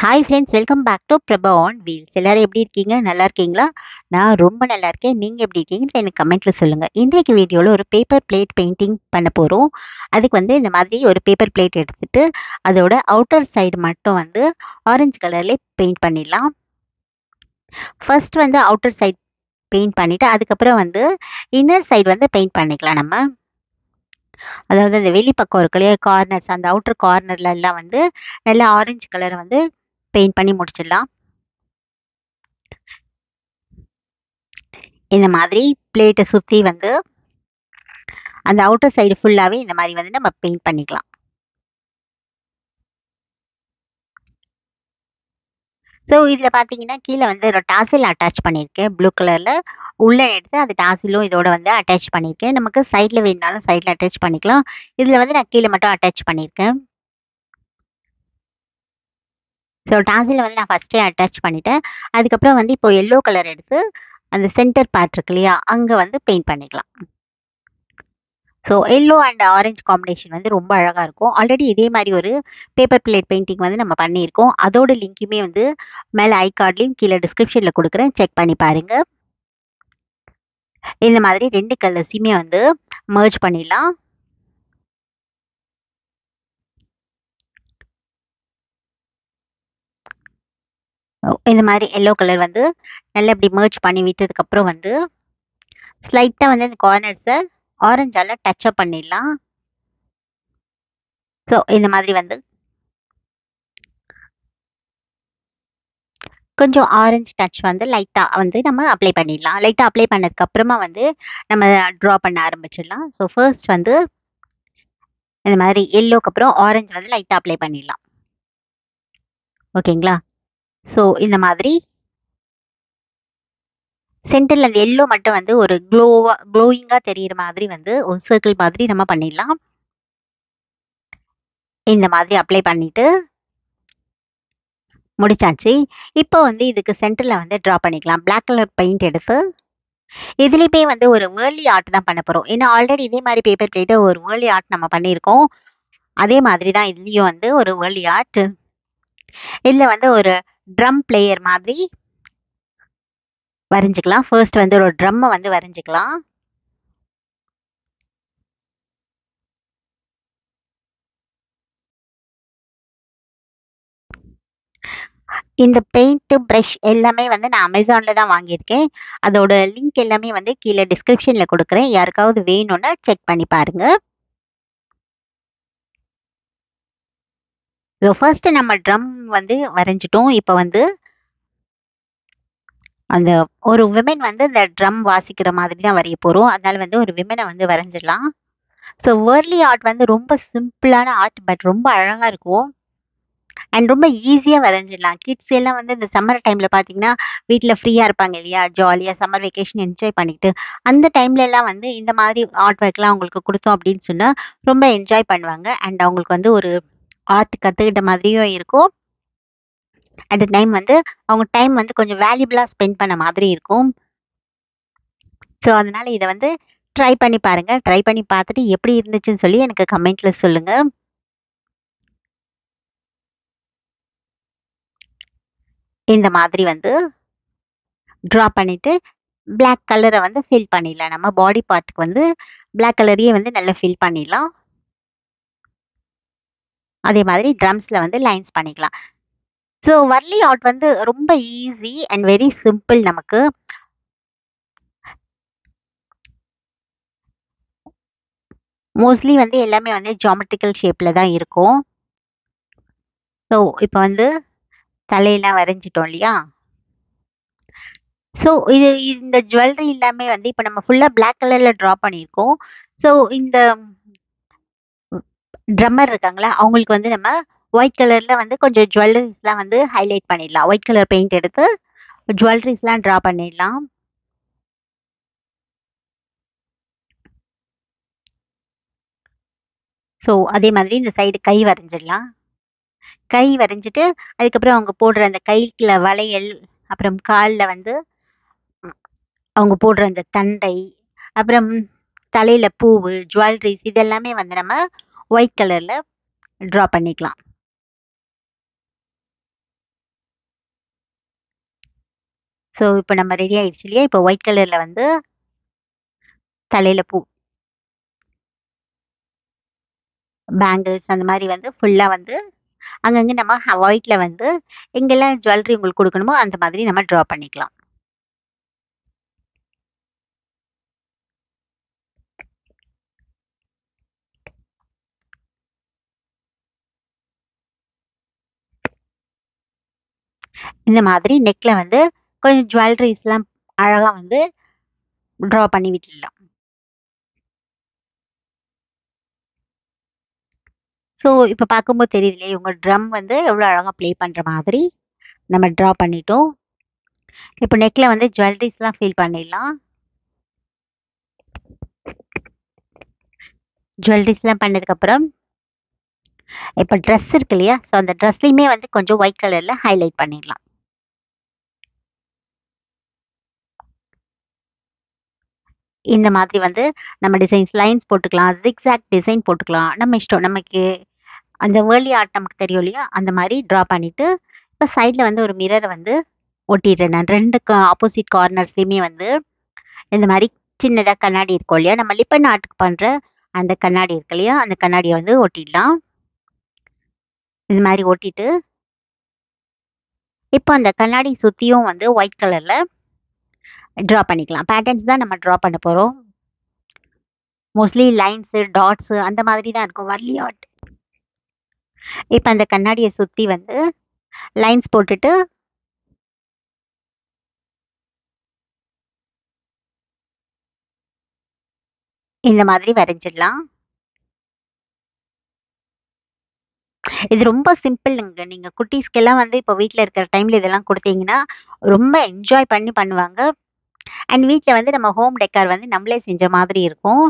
hi friends welcome back to Prabha on wheels எல்லாரும் எப்படி இருக்கீங்க நல்லா இருக்கீங்களா நான் ரொம்ப நல்லா இருக்கேன் நீங்கள் எப்படி இருக்கீங்கன்னு எனக்கு கமெண்ட்டில் சொல்லுங்கள் இன்றைக்கு வீடியோவில் ஒரு பேப்பர் பிளேட் பெயிண்டிங் பண்ண போகிறோம் அதுக்கு வந்து இந்த மாதிரி ஒரு பேப்பர் பிளேட் எடுத்துட்டு அதோட அவுட்டர் சைடு மட்டும் வந்து ஆரஞ்சு கலர்லேயே பெயிண்ட் பண்ணிடலாம் ஃபர்ஸ்ட் வந்து அவுட்டர் சைடு பெயிண்ட் பண்ணிவிட்டு அதுக்கப்புறம் வந்து இன்னர் சைடு வந்து பெயிண்ட் பண்ணிக்கலாம் நம்ம அதாவது அந்த வெளி பக்கம் இருக்கு இல்லையா கார்னர்ஸ் அந்த அவுட்டர் கார்னர்ல எல்லாம் வந்து நல்லா ஆரஞ்சு கலர் வந்து பெயிண்ட் பண்ணி முடிச்சிடலாம் இந்த மாதிரி பிளேட்டை சுற்றி வந்து அந்த அவுட்டர் சைடு ஃபுல்லாகவே இந்த மாதிரி வந்து நம்ம பெயிண்ட் பண்ணிக்கலாம் ஸோ இதில் பார்த்தீங்கன்னா கீழே வந்து ஒரு டாசில் அட்டாச் பண்ணியிருக்கேன் ப்ளூ கலரில் உள்ளே எடுத்து அந்த டாசிலும் இதோட வந்து அட்டாச் பண்ணியிருக்கேன் நமக்கு சைடில் வேணுனாலும் சைடில் அட்டாச் பண்ணிக்கலாம் இதில் வந்து நான் கீழே மட்டும் அட்டாச் பண்ணியிருக்கேன் ஸோ டாசில் வந்து நான் ஃபஸ்ட்டே அட்டாச் பண்ணிட்டேன் அதுக்கப்புறம் வந்து இப்போ எல்லோ கலர் எடுத்து அந்த சென்டர் பார்ட் இருக்கு இல்லையா அங்கே வந்து பெயிண்ட் பண்ணிக்கலாம் so yellow and orange combination வந்து ரொம்ப அழகாக இருக்கும் ஆல்ரெடி இதே மாதிரி ஒரு பேப்பர் பிளேட் பெயிண்டிங் வந்து நம்ம பண்ணியிருக்கோம் அதோட லிங்க்குமே வந்து மேலே ஐ கார்ட்லேயும் கீழே டிஸ்கிரிப்ஷனில் கொடுக்குறேன் செக் பண்ணி பாருங்கள் இந்த மாதிரி ரெண்டு கலர்ஸையுமே வந்து மர்ஜ் பண்ணிடலாம் இந்த மாதிரி எல்லோ கலர் வந்து நல்லா இப்படி மர்ஜ் பண்ணி விட்டதுக்கப்புறம் வந்து ஸ்லைட்டாக வந்து இந்த கார்னர்ஸை ஆரஞ்சால் டச்சப் பண்ணிடலாம் ஸோ இந்த மாதிரி வந்து கொஞ்சம் ஆரஞ்சு டச் வந்து லைட்டாக வந்து நம்ம அப்ளை பண்ணிடலாம் லைட்டாக அப்ளை பண்ணதுக்கு அப்புறமா வந்து நம்ம ட்ரா பண்ண ஆரம்பிச்சிடலாம் ஸோ ஃபர்ஸ்ட் வந்து இந்த மாதிரி எல்லோக்கு அப்புறம் ஆரஞ்சு வந்து லைட்டாக அப்ளை பண்ணிடலாம் ஓகேங்களா ஸோ இந்த மாதிரி சென்டரில் அந்த எல்லோ மட்டும் வந்து ஒரு க்ளோவாக க்ளோயிங்காக தெரிகிற மாதிரி வந்து ஒரு சர்க்கிள் மாதிரி நம்ம பண்ணிடலாம் இந்த மாதிரி அப்ளை பண்ணிவிட்டு முடிச்சாச்சு இப்போ வந்து இதுக்கு சென்டரில் வந்து ட்ரா பண்ணிக்கலாம் பிளாக் கலர் பெயிண்ட் எடுத்து இதுலேயுமே வந்து ஒரு வேர்லி ஆர்ட் தான் பண்ண போகிறோம் ஏன்னா ஆல்ரெடி இதே மாதிரி பேப்பர் பிளேட்டை ஒரு வேர்லி ஆர்ட் நம்ம பண்ணியிருக்கோம் அதே மாதிரி தான் இதுலேயும் வந்து ஒரு வேர்லி ஆர்ட் இதில் வந்து ஒரு ட்ரம் பிளேயர் மாதிரி வரைஞ்சிக்கலாம் ஃபர்ஸ்ட் வந்து ஒரு ட்ரம்மை வந்து வரைஞ்சிக்கலாம் இந்த பெயிண்ட் ப்ரஷ் எல்லாமே வந்து நான் அமேசானில் தான் வாங்கியிருக்கேன் அதோட லிங்க் எல்லாமே வந்து கீழே டிஸ்கிரிப்ஷனில் கொடுக்குறேன் யாருக்காவது வேணும்னா செக் பண்ணி பாருங்கள் ஸோ ஃபர்ஸ்ட் நம்ம ட்ரம் வந்து வரைஞ்சிட்டோம் இப்போ வந்து அந்த ஒரு விமன் வந்து இந்த ட்ரம் வாசிக்கிற மாதிரி தான் வரைய போகிறோம் அதனால வந்து ஒரு விமனை வந்து வரைஞ்சிடலாம் ஸோ வேர்லி ஆர்ட் வந்து ரொம்ப சிம்பிளான ஆர்ட் பட் ரொம்ப அழகாக இருக்கும் அண்ட் ரொம்ப ஈஸியாக வரைஞ்சிடலாம் கிட்ஸ் எல்லாம் வந்து இந்த சம்மர் டைமில் பார்த்தீங்கன்னா வீட்டில் ஃப்ரீயாக இருப்பாங்க இல்லையா ஜாலியாக சம்மர் வெக்கேஷன் என்ஜாய் பண்ணிக்கிட்டு அந்த டைம்ல எல்லாம் வந்து இந்த மாதிரி ஆர்ட் ஒர்க்லாம் அவங்களுக்கு கொடுத்தோம் அப்படின்னு சொன்னால் ரொம்ப என்ஜாய் பண்ணுவாங்க அண்ட் அவங்களுக்கு வந்து ஒரு ஆர்ட் கற்றுக்கிட்ட மாதிரியும் இருக்கும் அட் டைம் வந்து அவங்க டைம் வந்து கொஞ்சம் வேல்யூபிளாக ஸ்பெண்ட் பண்ண மாதிரி இருக்கும் ஸோ அதனால இதை வந்து ட்ரை பண்ணி பாருங்க ட்ரை பண்ணி பார்த்துட்டு எப்படி இருந்துச்சுன்னு சொல்லி எனக்கு கமெண்ட்ல சொல்லுங்க இந்த மாதிரி வந்து ட்ரா பண்ணிட்டு பிளாக் கலரை வந்து ஃபில் பண்ணிடலாம் நம்ம பாடி பார்ட்டுக்கு வந்து பிளாக் கலரையே வந்து நல்லா ஃபில் பண்ணிடலாம் அதே மாதிரி ட்ரம்ஸில் வந்து லைன்ஸ் பண்ணிக்கலாம் ஸோ வர்லி ஆர்ட் வந்து ரொம்ப ஈஸி அண்ட் வெரி சிம்பிள் நமக்கு மோஸ்ட்லி வந்து எல்லாமே வந்து ஜாமெட்ரிக்கல் ஷேப்பில் தான் இருக்கும் ஸோ இப்போ வந்து தலையெல்லாம் வரைஞ்சிட்டோம் இல்லையா ஸோ இது இந்த ஜுவல்லரி எல்லாமே வந்து இப்போ நம்ம ஃபுல்லாக பிளாக் கலரில் ட்ரா பண்ணியிருக்கோம் ஸோ இந்த ட்ரம்மர் இருக்காங்களா அவங்களுக்கு வந்து நம்ம ஒயிட் கலரில் வந்து கொஞ்சம் ஜுவல்லரிஸ்லாம் வந்து ஹைலைட் பண்ணிடலாம் ஒயிட் கலர் பெயிண்ட் எடுத்து ஜுவல்லரிஸ்லாம் ட்ரா பண்ணிடலாம் ஸோ அதே மாதிரி இந்த சைடு கை வரைஞ்சிடலாம் கை வரைஞ்சிட்டு அதுக்கப்புறம் அவங்க போடுற அந்த கைக்குள்ள வளையல் அப்புறம் காலில் வந்து அவங்க போடுற அந்த தண்டை அப்புறம் தலையில் பூவு ஜுவல்லரிஸ் இதெல்லாமே வந்து நம்ம ஒயிட் கலரில் ட்ரா பண்ணிக்கலாம் ஸோ இப்போ நம்ம ரெடி ஆயிடுச்சு இல்லையா இப்போ ஒயிட் கலரில் வந்து தலையில் பூ பேங்கிள்ஸ் அந்த மாதிரி வந்து ஃபுல்லாக வந்து அங்கங்கே நம்ம ஒயிட்டில் வந்து எங்கெல்லாம் ஜுவல்லரி உங்களுக்கு கொடுக்கணுமோ அந்த மாதிரி நம்ம ட்ரா பண்ணிக்கலாம் இந்த மாதிரி நெக்ல வந்து கொஞ்சம் ஜுவல்லரிஸ்லாம் அழகா வந்து ட்ரா பண்ணி விட்டுடலாம் ஸோ இப்போ பார்க்கும்போது தெரியுதுலே இவங்க ட்ரம் வந்து எவ்வளோ அழகாக ப்ளே பண்ணுற மாதிரி நம்ம ட்ரா பண்ணிட்டோம் இப்போ நெக்கில் வந்து ஜுவல்லரிஸ்லாம் ஃபில் பண்ணிடலாம் ஜுவல்லரிஸ்லாம் பண்ணதுக்கப்புறம் இப்போ ட்ரெஸ் இருக்கு இல்லையா ஸோ அந்த ட்ரெஸ்லையுமே வந்து கொஞ்சம் ஒயிட் கலரில் ஹைலைட் பண்ணிடலாம் இந்த மாதிரி வந்து நம்ம டிசைன்ஸ் லைன்ஸ் போட்டுக்கலாம் ஜிக்ஸாக் டிசைன் போட்டுக்கலாம் நம்ம இஷ்டம் நமக்கு அந்த வேர்லி ஆர்ட் நமக்கு தெரியும் இல்லையா அந்த மாதிரி ட்ரா பண்ணிவிட்டு இப்போ சைடில் வந்து ஒரு மிரரை வந்து ஒட்டிடுறேன் நான் ரெண்டு ஆப்போசிட் கார்னர்ஸ்லையுமே வந்து இந்த மாதிரி சின்னதாக கண்ணாடி இருக்கும் இல்லையா நம்ம லிப்பன் ஆர்ட்டுக்கு பண்ணுற அந்த கண்ணாடி இருக்கு இல்லையா அந்த கண்ணாடியை வந்து ஒட்டிடலாம் இந்த மாதிரி ஒட்டிட்டு இப்போ அந்த கண்ணாடி சுற்றியும் வந்து ஒயிட் கலரில் ட்ரா பண்ணிக்கலாம் பேட்டர்ன்ஸ் தான் நம்ம ட்ரா பண்ண போகிறோம் மோஸ்ட்லி லைன்ஸு டாட்ஸு அந்த மாதிரி தான் இருக்கும் வர்லி ஆர்ட் இப்போ அந்த கண்ணாடியை சுற்றி வந்து லைன்ஸ் போட்டுட்டு இந்த மாதிரி வரைஞ்சிடலாம் இது ரொம்ப சிம்பிளுங்க நீங்க குட்டீஸ்க்கெல்லாம் வந்து இப்போ வீட்டில் இருக்கிற டைம்ல இதெல்லாம் கொடுத்தீங்கன்னா ரொம்ப என்ஜாய் பண்ணி பண்ணுவாங்க அண்ட் வீட்டில் வந்து நம்ம ஹோம் டெக்கார் வந்து நம்மளே செஞ்ச மாதிரி இருக்கும்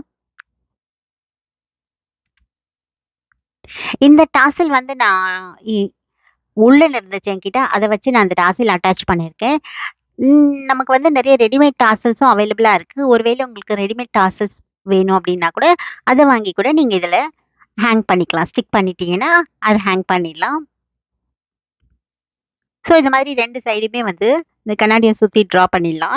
இந்த டாசல் வந்து நான் இ- உள்ள இருந்துச்சு என்கிட்ட அதை வச்சு நான் அந்த டாசல் அட்டாச் பண்ணியிருக்கேன் ம், நமக்கு வந்து நிறைய ரெடிமேட் டாசல்ஸும் அவைலபிளாக இருக்குது ஒருவேளை உங்களுக்கு ரெடிமேட் டாசல்ஸ் வேணும் அப்படின்னா கூட அதை வாங்கி கூட நீங்கள் இதில் ஹேங் பண்ணிக்கலாம் ஸ்டிக் பண்ணிட்டீங்கன்னா அதை ஹேங் பண்ணிடலாம் ஸோ இந்த மாதிரி ரெண்டு சைடுமே வந்து இந்த கண்ணாடியை சுற்றி ட்ரா பண்ணிடலாம்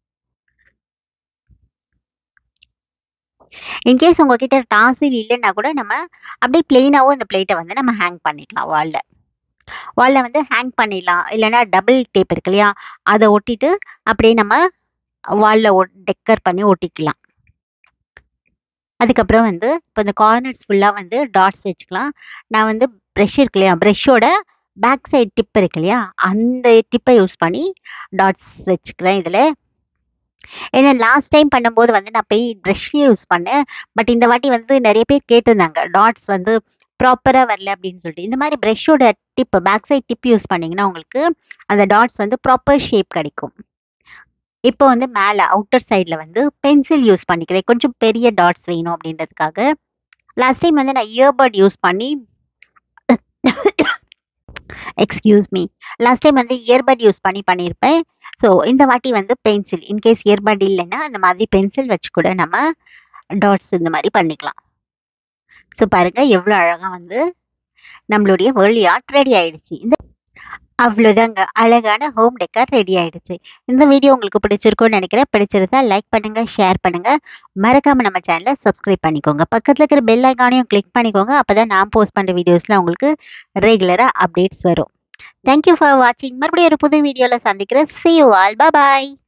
இன்கேஸ் உங்ககிட்ட டாசில் இல்லைன்னா கூட நம்ம அப்படியே பிளெயினாகவும் இந்த பிளேட்டை வந்து நம்ம ஹேங் பண்ணிக்கலாம் வாலில் வாலில் வந்து ஹேங் பண்ணிடலாம் இல்லைன்னா டபுள் டேப் இருக்கு இல்லையா அதை ஒட்டிட்டு அப்படியே நம்ம வாலில் டெக்கர் பண்ணி ஒட்டிக்கலாம் அதுக்கப்புறம் வந்து இப்போ இந்த கார்னர்ஸ் ஃபுல்லாக வந்து டாட்ஸ் வச்சுக்கலாம் நான் வந்து ப்ரெஷ் இருக்கு இல்லையா ப்ரெஷ்ஷோட பேக் சைடு டிப் இருக்கு இல்லையா அந்த டிப்பை யூஸ் பண்ணி டாட்ஸ் வச்சுக்கிறேன் இதில் ஏன்னா லாஸ்ட் டைம் பண்ணும்போது வந்து நான் போய் ப்ரெஷ்ஷே யூஸ் பண்ணேன் பட் இந்த வாட்டி வந்து நிறைய பேர் கேட்டிருந்தாங்க டாட்ஸ் வந்து ப்ராப்பராக வரல அப்படின்னு சொல்லிட்டு இந்த மாதிரி ப்ரெஷ்ஷோட dip back side dip use பண்ணிங்கன்னா உங்களுக்கு அந்த டாட்ஸ் வந்து ப்ராப்பர் ஷேப் கிடைக்கும் இப்போ வந்து மேலே அவுட்டர் சைடில் வந்து பென்சில் யூஸ் பண்ணிக்கிறேன் கொஞ்சம் பெரிய டாட்ஸ் வேணும் அப்படின்றதுக்காக லாஸ்ட் டைம் வந்து நான் இயர்பட் யூஸ் பண்ணி எக்ஸ்கியூஸ் மீ லாஸ்ட் டைம் வந்து இயர்பட் யூஸ் பண்ணி பண்ணியிருப்பேன் ஸோ இந்த வாட்டி வந்து பென்சில் இன்கேஸ் இயர்பட் இல்லைன்னா அந்த மாதிரி பென்சில் வச்சு கூட நம்ம டாட்ஸ் இந்த மாதிரி பண்ணிக்கலாம் ஸோ பாருங்க எவ்வளோ அழகாக வந்து நம்மளுடைய வேர்லி ஆர்ட் ரெடி ஆயிடுச்சு இந்த அவ்வளோதாங்க அழகான ஹோம் டெக்கர் ரெடி ஆயிடுச்சு இந்த வீடியோ உங்களுக்கு பிடிச்சிருக்கும்னு நினைக்கிறேன் பிடிச்சிருந்தா லைக் பண்ணுங்க ஷேர் பண்ணுங்க மறக்காம நம்ம சேனலை சப்ஸ்கிரைப் பண்ணிக்கோங்க பக்கத்தில் இருக்கிற பெல் ஐக்கானையும் கிளிக் பண்ணிக்கோங்க அப்பதான் நான் போஸ்ட் பண்ணுற வீடியோஸ்ல உங்களுக்கு ரெகுலராக அப்டேட்ஸ் வரும் தேங்க்யூ ஃபார் வாட்சிங் மறுபடியும் ஒரு புது வீடியோவில் சந்திக்கிறேன் see you all bye bye